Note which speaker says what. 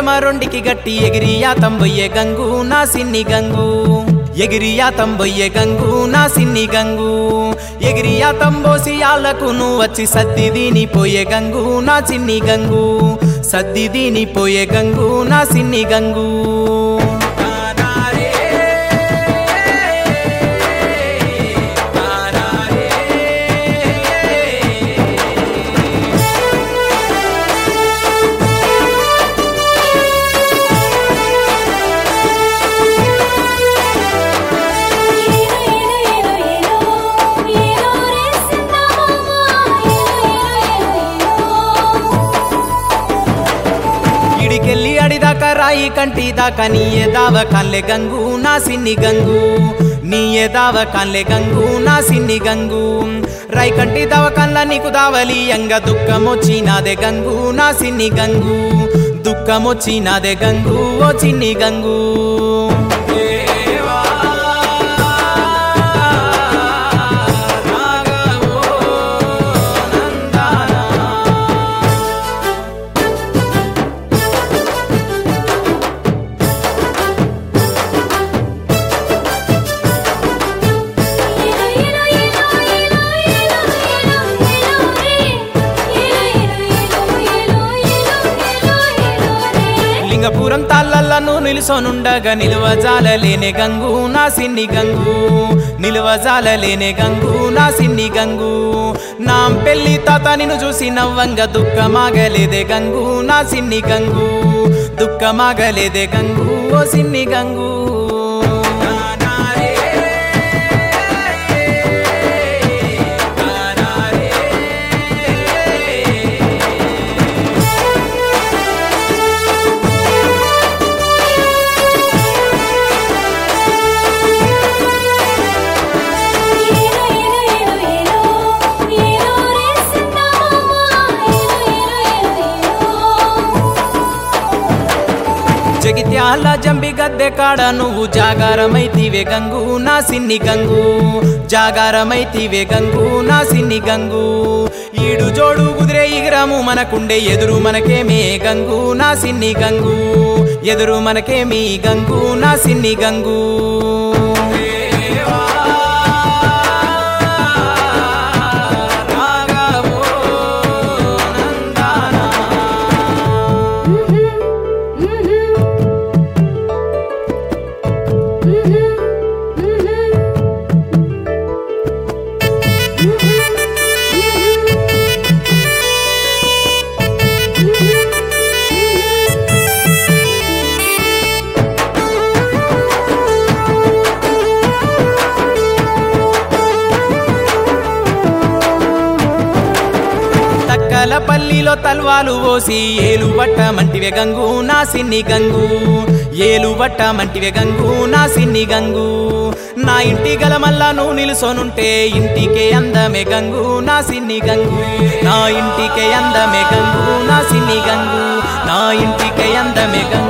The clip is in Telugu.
Speaker 1: ప్రేమ రొండికి గట్టి ఎగిరియా తంబొయ్యే గంగు నా సిన్ని గంగు ఎగిరియా తంబొయ్యే గంగు నా సిన్ని గంగు ఎగిరియా తంబోసి ఆళ్లకు నువ్వు వచ్చి సద్ది దీని పోయే గంగు నా చిన్ని గంగు సద్ది దీని పోయే గంగు నా సిన్ని గంగు ఇడికెళ్ళి అడిదాకా రాయి కంటి దాకా నీయే దావ కాన్లే గంగు నా సిన్ని గంగు నీయే దావ కాన్లే గంగు నా సిన్ని గంగు రాయి కంటి దావ కన్ల నీకు దావలి ఎంగ దుఃఖమొచ్చినాదే గంగు నా సిన్ని గంగు దుఃఖమొచ్చినాదే గంగు ఓ చిన్ని గంగు లింగపురం తాళ్ళల్లను నిలుసొనుండగా నిలువజాలలేనే గంగు నా సిన్ని గంగు నిలువజాలలేనే గంగు నా సిన్ని గంగు నా పెళ్లి తాత నిన్ను చూసి నవ్వంగా దుఃఖమాగలేదే గంగు నా సిన్ని గంగు దుఃఖమాగలేదే గంగు ఓ సిన్ని గంగు జగిత్యాల జంబి గద్దె కాడ నువ్వు జాగారమైతివే గంగు నా సిన్ని గంగు జాగారమైతివే గంగు నా సిన్ని గంగు ఈడు జోడు కుదిరే ఇగిరాము మనకుండే ఎదురు మనకేమే గంగు నా సిన్ని గంగు ఎదురు మనకేమి గంగు నా సిన్ని గంగు తక్కల పల్లిలో తల్వాలు పోసి ఏలు బట్ట మంటివే గంగు నా సిన్ని గంగు ఏలు బట్ట మంటివే గంగు నా సిన్ని గంగు నా ఇంటి గలమల్లా నువ్వు నిలుసొనుంటే ఇంటికే అందమే గంగు నా సిన్ని గంగు నా ఇంటికే అందమే గంగు నా సిన్ని గంగు నా ఇంటికే అందమే గంగు